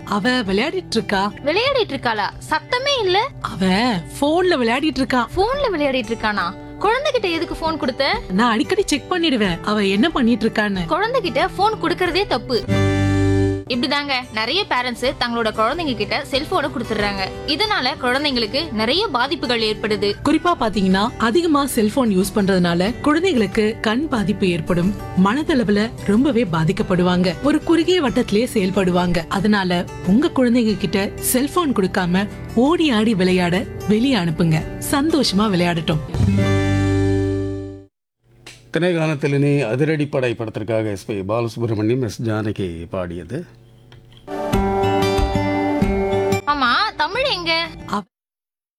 அவ விளையாடிட்டு இருக்கா விளையாடிட்டு இருக்காளா சத்தமே இல்ல அவ போன்ல விளையாடிட்டு இருக்கா போன்ல விளையாடிட்டு இருக்கானா குழந்தைகிட்ட எதுக்கு போன் கொடுத்த நான் அடிக்கடி செக் பண்ணிடுவேன் அவ என்ன பண்ணிட்டு இருக்கான்னு குழந்தைகிட்ட போன் கொடுக்கறதே தப்பு இப்படிதாங்க நிறைய பேரண்ட்ஸ் தங்களோட குழந்தைங்க கிட்ட செல்போனை கொடுத்துடுறாங்க இதனால குழந்தைங்களுக்கு நிறைய பாதிப்புகள் ஏற்படுது குறிப்பா பாத்தீங்கன்னா அதிகமா செல்போன் யூஸ் பண்றதுனால குழந்தைகளுக்கு கண் பாதிப்பு ஏற்படும் மனதளவுல ரொம்பவே பாதிக்கப்படுவாங்க ஒரு குறுகிய வட்டத்திலேயே செயல்படுவாங்க அதனால உங்க குழந்தைங்க கிட்ட செல்போன் கொடுக்காம ஓடி ஆடி விளையாட வெளியே அனுப்புங்க சந்தோஷமா விளையாடட்டும் திணைகாலத்திலே அதிரடி படை படத்திற்காக S P Balasubramaniam S Janaki பாடியது ஆமா தமிழ் எங்க அவ